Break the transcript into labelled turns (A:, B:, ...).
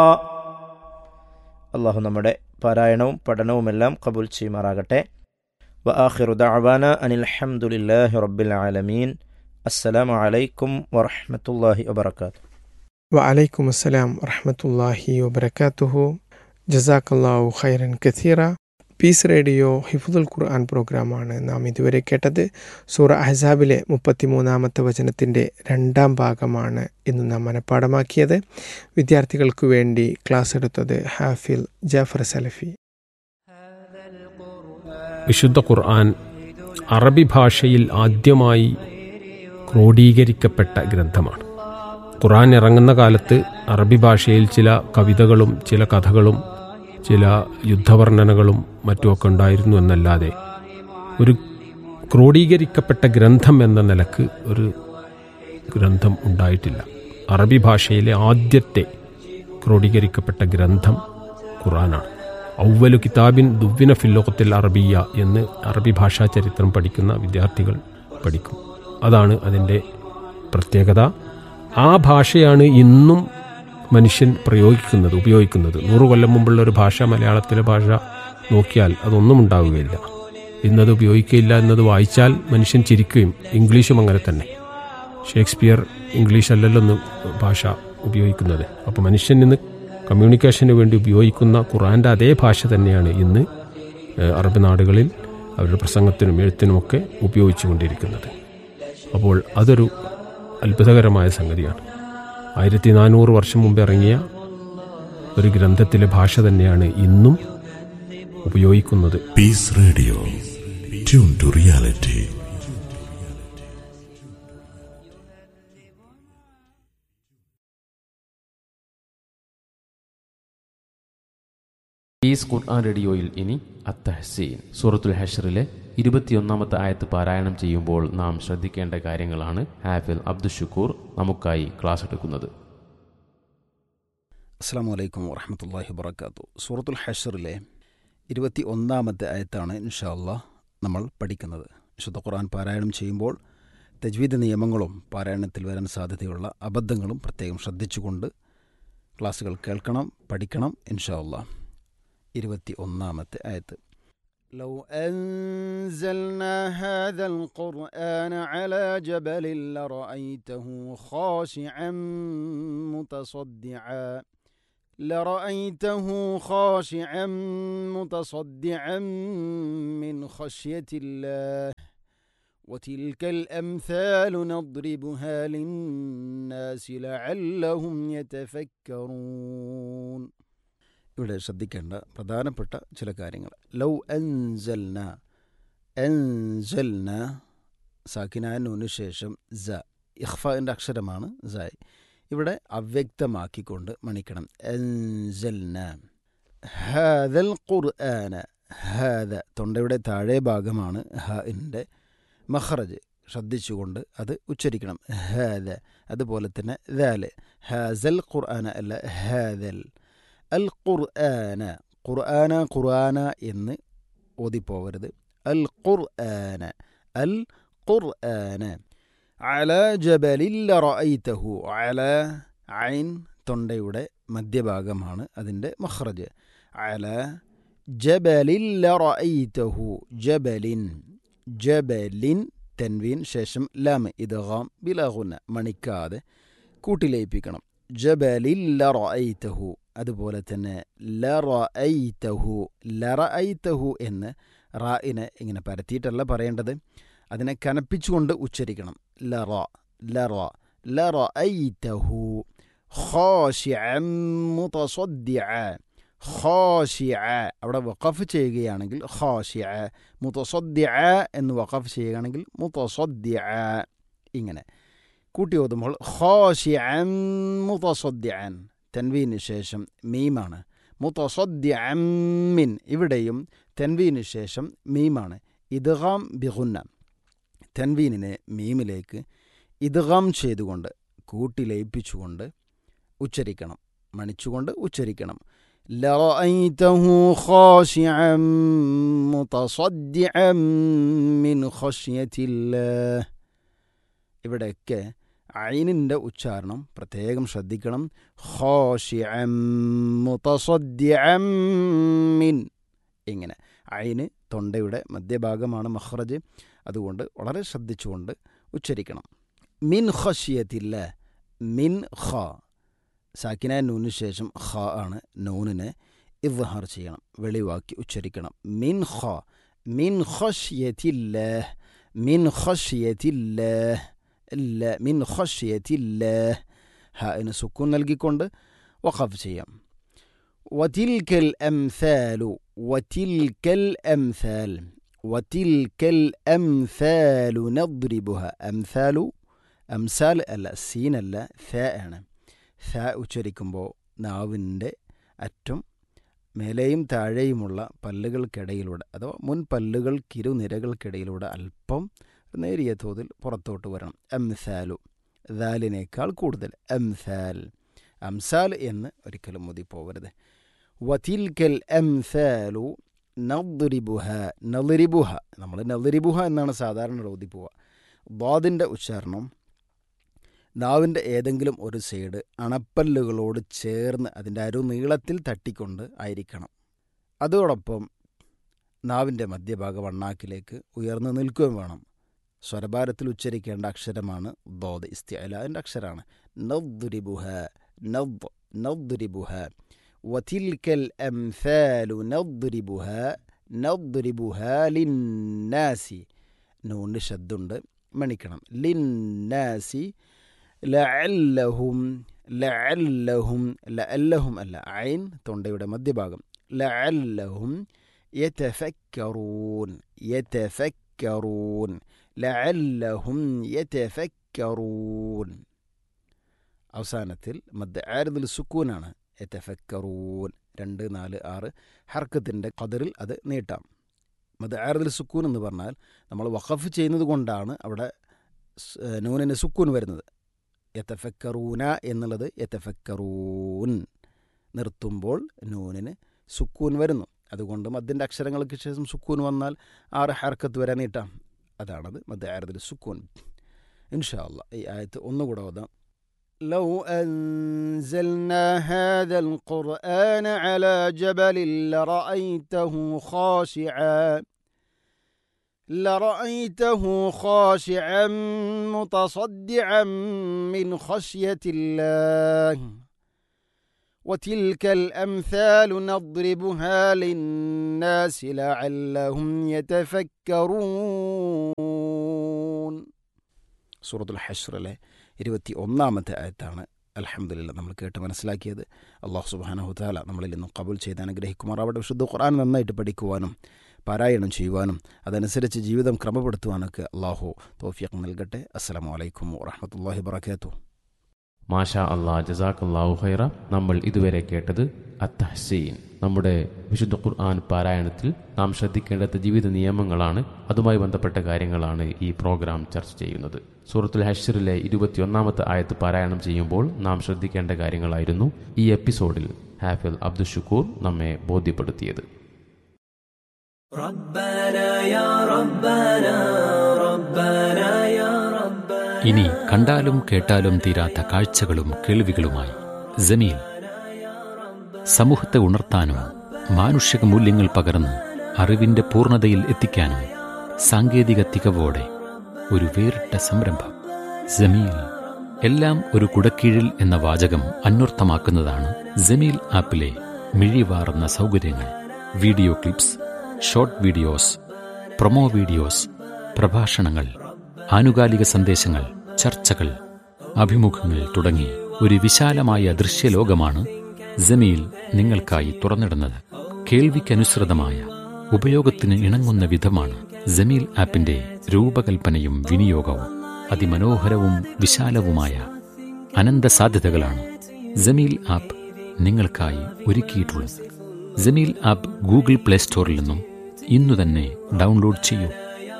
A: അള്ളാഹു നമ്മുടെ പാരായണവും പഠനവുമെല്ലാം കബൂൽ ചെയ്യുമാറാകട്ടെ വ ആഖിറു ദഅവാന അനിൽ ഹംദുലില്ലാഹി റബ്ബിൽ ആലമീൻ അസ്സലാമു അലൈക്കും വറഹ്മത്തുള്ളാഹി വബറകാതുഹു
B: വഅലൈക്കും അസ്സലാം വറഹമത്തല്ലാഹി വബർക്കാത്തുഹു ജസാക്കല്ലാഹു ഖൈറൻ കഥീറ പീസ് റേഡിയോ ഹിഫുദുൽ ഖുർആൻ പ്രോഗ്രാമാണ് നാം ഇതുവരെ കേട്ടത് സൂറ അഹ്സാബിലെ മുപ്പത്തിമൂന്നാമത്തെ വചനത്തിൻ്റെ രണ്ടാം ഭാഗമാണ് ഇന്ന് നാം മനഃപ്പാടമാക്കിയത് വിദ്യാർത്ഥികൾക്ക് വേണ്ടി ക്ലാസ് എടുത്തത് ഹാഫിൽ ജാഫർ സലഫി
C: വിശുദ്ധ ഖുർആൻ അറബി ഭാഷയിൽ ആദ്യമായി ക്രോഡീകരിക്കപ്പെട്ട ഗ്രന്ഥമാണ് ഖുർആൻ ഇറങ്ങുന്ന കാലത്ത് അറബി ഭാഷയിൽ ചില കവിതകളും ചില കഥകളും ചില യുദ്ധവർണ്ണനകളും മറ്റുമൊക്കെ ഉണ്ടായിരുന്നു എന്നല്ലാതെ ഒരു ക്രോഡീകരിക്കപ്പെട്ട ഗ്രന്ഥം എന്ന നിലക്ക് ഒരു ഗ്രന്ഥം ഉണ്ടായിട്ടില്ല അറബി ഭാഷയിലെ ആദ്യത്തെ ക്രോഡീകരിക്കപ്പെട്ട ഗ്രന്ഥം ഖുർആനാണ് ഔവലു കിതാബിൻ ദുവ്വിന ഫില്ലോകത്തിൽ അറബിയ എന്ന് അറബി ഭാഷാ ചരിത്രം പഠിക്കുന്ന വിദ്യാർത്ഥികൾ പഠിക്കും അതാണ് അതിൻ്റെ പ്രത്യേകത ആ ഭാഷയാണ് ഇന്നും മനുഷ്യൻ പ്രയോഗിക്കുന്നത് ഉപയോഗിക്കുന്നത് നൂറു കൊല്ലം മുമ്പുള്ള ഒരു ഭാഷ മലയാളത്തിലെ ഭാഷ നോക്കിയാൽ അതൊന്നും ഉണ്ടാവുകയില്ല ഇന്നത് ഉപയോഗിക്കുകയില്ല എന്നത് വായിച്ചാൽ മനുഷ്യൻ ചിരിക്കുകയും ഇംഗ്ലീഷും അങ്ങനെ തന്നെ ഷേക്സ്പിയർ ഇംഗ്ലീഷ് അല്ലല്ലോ ഒന്ന് ഭാഷ ഉപയോഗിക്കുന്നത് അപ്പോൾ മനുഷ്യൻ ഇന്ന് കമ്മ്യൂണിക്കേഷന് വേണ്ടി ഉപയോഗിക്കുന്ന ഖുറാൻ്റെ അതേ ഭാഷ തന്നെയാണ് ഇന്ന് ഏഹ്, അറബ് നാടുകളിൽ അവരുടെ പ്രസംഗത്തിനും എഴുത്തിനുമൊക്കെ ഉപയോഗിച്ചുകൊണ്ടിരിക്കുന്നത് അപ്പോൾ അതൊരു അത്ഭുതകരമായ സംഗതിയാണ് ആയിരത്തി നാനൂറ് വർഷം മുമ്പ് ഇറങ്ങിയ ഒരു ഗ്രന്ഥത്തിലെ ഭാഷ തന്നെയാണ് ഇന്നും ഉപയോഗിക്കുന്നത്
D: Peace Radio. Tune to reality.
E: Peace Quran റേഡിയോയിൽ ഇനി അത്തഹസീൻ സൂറത്തുൽ ഹഷറിലെ ഇരുപത്തിയൊന്നാമത്തെ ആയത്ത് പാരായണം ചെയ്യുമ്പോൾ നാം ശ്രദ്ധിക്കേണ്ട കാര്യങ്ങളാണ് ഹാഫിൽ അബ്ദുഷുക്കൂർ നമുക്കായി ക്ലാസ് എടുക്കുന്നത്
F: അസ്സാം വലൈക്കും വറഹമത്തല്ലാഹി വബർക്കാത്തു സൂറത്തുൽ ഹഷറിലെ ഇരുപത്തി ഒന്നാമത്തെ ആയത്താണ് ഇൻഷാല്ല നമ്മൾ പഠിക്കുന്നത് വിശുദ്ധ ഖുർആൻ പാരായണം ചെയ്യുമ്പോൾ തജ്വീദ് നിയമങ്ങളും പാരായണത്തിൽ വരാൻ സാധ്യതയുള്ള അബദ്ധങ്ങളും പ്രത്യേകം ശ്രദ്ധിച്ചുകൊണ്ട് ക്ലാസ്സുകൾ കേൾക്കണം പഠിക്കണം ഇൻഷാല്ല ഇരുപത്തി ഒന്നാമത്തെ ആയത്ത് لو أنزلنا هذا القرآن على جبل لرأيته خاشعا متصدعا لرأيته خاشعا متصدعا من خشية الله وتلك الأمثال نضربها للناس لعلهم يتفكرون ഇവിടെ ശ്രദ്ധിക്കേണ്ട പ്രധാനപ്പെട്ട ചില കാര്യങ്ങൾ ലൗ അൻസൽന അൻസൽന സാക്കിനാനു ശേഷം സ ഇഖ്ഫിൻ്റെ അക്ഷരമാണ് സായ് ഇവിടെ അവ്യക്തമാക്കിക്കൊണ്ട് മണിക്കണം അൻസൽന ഹാദൽ ഖുർആന ഹാദ തൊണ്ടയുടെ താഴെ ഭാഗമാണ് ഹിൻ്റെ മഹ്റജ് ശ്രദ്ധിച്ചുകൊണ്ട് അത് ഉച്ചരിക്കണം ഹാദ അതുപോലെ തന്നെ ദാല് ഹാസൽ ഖുർആന അല്ല ഹാദൽ അൽ ഖുർആന ഖുർആന ഖുർആന എന്ന് ഓതിപ്പോവരുത് അൽ ഖുർആന അൽ ഖുർആന അല ജബലിൽ റഅയ്തഹു അല ഐൻ തൊണ്ടയുടെ മധ്യഭാഗമാണ് അതിൻ്റെ മഖ്റജ് അല ജബലിൽ റഅയ്തഹു ജബലിൻ ജബലിൻ തൻവീൻ ശേഷം ലാം ഇദ്ഗാം ബിലാഗുന്ന മണിക്കാതെ കൂട്ടിലയിപ്പിക്കണം ജബലിൽ റഅയ്തഹു അതുപോലെ തന്നെ ലറഅയ്തഹു ലറഅയ്തഹു എന്ന് റായിനെ ഇങ്ങനെ പരത്തിയിട്ടല്ല പറയേണ്ടത് അതിനെ കനപ്പിച്ചുകൊണ്ട് ഉച്ചരിക്കണം ലറ ലറ ലറഅയ്തഹു ഖാശിഅൻ മുതസദ്ദിഅ ഖാശിഅ അവിടെ വഖഫ് ചെയ്യുകയാണെങ്കിൽ ഖാശിഅ മുതസദ്ദിഅ എന്ന് വഖഫ് ചെയ്യുകയാണെങ്കിൽ മുതസദ്ദിഅ ഇങ്ങനെ കൂട്ടി ഓതുമ്പോൾ ഖാശിഅൻ മുതസദ്ദിഅൻ തൻവീന് ശേഷം മീമാണ് മുത്തസദ്യൻ മിൻ ഇവിടെയും തൻവീന് ശേഷം മീമാണ് ഇദ്ഗാം ബിഹുന്ന തൻവീനിനെ മീമിലേക്ക് ഇദ്ഗാം ചെയ്തുകൊണ്ട് കൂട്ടി ലയിപ്പിച്ചുകൊണ്ട് ഉച്ചരിക്കണം മണിച്ചുകൊണ്ട് ഉച്ചരിക്കണം لرأيته خاشعا متصدعا من خشية الله ഇവിടെയൊക്കെ ഐനിൻ്റെ ഉച്ചാരണം പ്രത്യേകം ശ്രദ്ധിക്കണം ഖാശിഅം മുതസദ്ദിഅം മിൻ ഇങ്ങനെ ഐന് തൊണ്ടയുടെ മധ്യഭാഗമാണ് മഹ്റജ് അതുകൊണ്ട് വളരെ ശ്രദ്ധിച്ചുകൊണ്ട് ഉച്ചരിക്കണം മിൻ ഖഷിയത്തില്ല മിൻ ഖ സാക്കിന നൂന് ശേഷം ഖ ആണ് നൂനിനെ ഇദ്ഹാർ ചെയ്യണം വെളിവാക്കി ഉച്ചരിക്കണം മിൻ ഖ മിൻ ഖഷിയത്തില്ല മിൻ ഖഷിയത്തില്ല ഇല്ല മിൻ ഖഷിയത്തില്ല ഹാന് സുക്കൂൻ നൽകിക്കൊണ്ട് വഖഫ് ചെയ്യാം وتلك الأمثال وتلك الأمثال وتلك الأمثال نضربها أمثال أمثال അല്ല സീൻ അല്ല ഥ ആണ് ഥ ഉച്ചരിക്കുമ്പോൾ നാവിൻ്റെ അറ്റം മേലെയും താഴെയുമുള്ള പല്ലുകൾക്കിടയിലൂടെ അഥവാ മുൻ പല്ലുകൾക്കിരുനിരകൾക്കിടയിലൂടെ അല്പം നേരിയ തോതിൽ പുറത്തോട്ട് വരണം എംസാലു ദാലിനേക്കാൾ കൂടുതൽ എംസാൽ അംസാൽ എന്ന് ഒരിക്കലും മുതി പോകരുത് വതിൽക്കൽ എംസാലു നദ്രിബുഹ നളിരിബുഹ നമ്മൾ നളിരിബുഹ എന്നാണ് സാധാരണ ഓതി പോവുക ബാദിൻ്റെ ഉച്ചാരണം നാവിൻ്റെ ഏതെങ്കിലും ഒരു സൈഡ് അണപ്പല്ലുകളോട് ചേർന്ന് അതിൻ്റെ അരു നീളത്തിൽ തട്ടിക്കൊണ്ട് ആയിരിക്കണം അതോടൊപ്പം നാവിൻ്റെ മധ്യഭാഗം വണ്ണാക്കിലേക്ക് ഉയർന്നു നിൽക്കുകയും വേണം സ്വരഭാരത്തിൽ ഉച്ചരിക്കേണ്ട അക്ഷരമാണ് ദോദ് ഇസ്തിഅല അതിൻ്റെ അക്ഷരമാണ് നദ്രിബുഹ നദ് നദ്രിബുഹ വതിൽക്കൽ അംസാലു നദ്രിബുഹ നദ്രിബുഹ ലിന്നാസി നൂണ്ട് ശബ്ദുണ്ട് മണിക്കണം ലിന്നാസി ലഅല്ലഹും ലഅല്ലഹും ലഅല്ലഹും അല്ല ഐൻ തൊണ്ടയുടെ മധ്യഭാഗം ലഅല്ലഹും യതഫക്കറൂൻ യതഫക്കറൂൻ ലഅല്ലഹും യതഫക്കറൂൻ അവസാനത്തിൽ മദ് ആരതിൽ സുക്കൂനാണ് യതഫക്കറൂൻ രണ്ട് നാല് ആറ് ഹർക്കത്തിൻ്റെ കതിറിൽ അത് നീട്ടാം മദ് ആരതിൽ സുക്കൂൻ എന്ന് പറഞ്ഞാൽ നമ്മൾ വഖഫ് ചെയ്യുന്നത് കൊണ്ടാണ് അവിടെ നൂനിന് സുക്കൂൻ വരുന്നത് യതഫക്കറൂന എന്നുള്ളത് യതഫക്കറൂൻ നിർത്തുമ്പോൾ നൂനിന് സുക്കൂൻ വരുന്നു അതുകൊണ്ട് മദ്ദിൻ്റെ അക്ഷരങ്ങൾക്ക് ശേഷം സുക്കൂൻ വന്നാൽ ആറ് ഹർക്കത്ത് വരെ നീട്ടാം അതാണത് മദ് ആരതിൽ സുക്കൂൻ ഇൻഷാ അല്ല ഈ ആയത്ത് ഒന്നുകൂടെ ഓതാം لو أنزلنا هذا القرآن على جبل لرأيته خاشعا لرأيته خاشعا متصدعا من خشية الله وتلك الأمثال نضربها للناس لعلهم يتفكرون سورة الحشر له ഇരുപത്തി ഒന്നാമത്തെ ആയത്താണ് അലഹമ്മദില്ല നമ്മൾ കേട്ട് മനസ്സിലാക്കിയത് അള്ളാഹു സുബാനഹുതാല നമ്മളിൽ നിന്നും കബൂൽ ചെയ്ത് അനുഗ്രഹിക്കുമാറാവട്ടെ വിശുദ്ധ ഖുർആൻ നന്നായിട്ട് പഠിക്കുവാനും പാരായണം ചെയ്യുവാനും അതനുസരിച്ച് ജീവിതം ക്രമപ്പെടുത്തുവാനൊക്കെ അള്ളാഹു തോഫിയക്ക് നൽകട്ടെ അസ്സാം വലൈക്കും വാഹമത്തല്ലാഹി വർക്കാത്തു
E: മാഷാ അള്ളാ ജസാഖല്ലാഹു ഹൈറ നമ്മൾ ഇതുവരെ കേട്ടത് അത്തഹസീൻ നമ്മുടെ വിശുദ്ധ ഖുർആൻ പാരായണത്തിൽ നാം ശ്രദ്ധിക്കേണ്ടത് ജീവിത നിയമങ്ങളാണ് അതുമായി ബന്ധപ്പെട്ട കാര്യങ്ങളാണ് ഈ പ്രോഗ്രാം ചർച്ച ചെയ്യുന്നത് സൂറത്തുൽ ഹഷറിലെ ഇരുപത്തിയൊന്നാമത്തെ ആയത്ത് പാരായണം ചെയ്യുമ്പോൾ നാം ശ്രദ്ധിക്കേണ്ട കാര്യങ്ങളായിരുന്നു ഈ എപ്പിസോഡിൽ ഹാഫിൽ അബ്ദുൽ ഷുക്കൂർ നമ്മെ ബോധ്യപ്പെടുത്തിയത്
G: ഇനി കണ്ടാലും കേട്ടാലും തീരാത്ത കാഴ്ചകളും കേൾവികളുമായി ജമീൽ സമൂഹത്തെ ഉണർത്താനും മാനുഷിക മൂല്യങ്ങൾ പകർന്ന് അറിവിന്റെ പൂർണ്ണതയിൽ എത്തിക്കാനും സാങ്കേതിക തികവോടെ ഒരു വേറിട്ട സംരംഭം ജമീൽ എല്ലാം ഒരു കുടക്കീഴിൽ എന്ന വാചകം അന്വർത്ഥമാക്കുന്നതാണ് ജമീൽ ആപ്പിലെ മിഴിവാറുന്ന സൗകര്യങ്ങൾ video clips short videos promo videos പ്രഭാഷണങ്ങൾ ആനുകാലിക സന്ദേശങ്ങൾ ചർച്ചകൾ അഭിമുഖങ്ങൾ തുടങ്ങി ഒരു വിശാലമായ ദൃശ്യലോകമാണ് ജമീൽ നിങ്ങൾക്കായി തുറന്നിടുന്നത് കേൾവിക്കനുസൃതമായ ഉപയോഗത്തിന് ഇണങ്ങുന്ന വിധമാണ് ജമീൽ ആപ്പിന്റെ രൂപകൽപ്പനയും വിനിയോഗവും അതിമനോഹരവും വിശാലവുമായ അനന്ത സാധ്യതകളാണ് ജമീൽ ആപ്പ് നിങ്ങൾക്കായി ഒരുക്കിയിട്ടുള്ളത് ജമീൽ ആപ്പ് ഗൂഗിൾ പ്ലേ സ്റ്റോറിൽ നിന്നും ഇന്നു തന്നെ ഡൗൺലോഡ് ചെയ്യൂ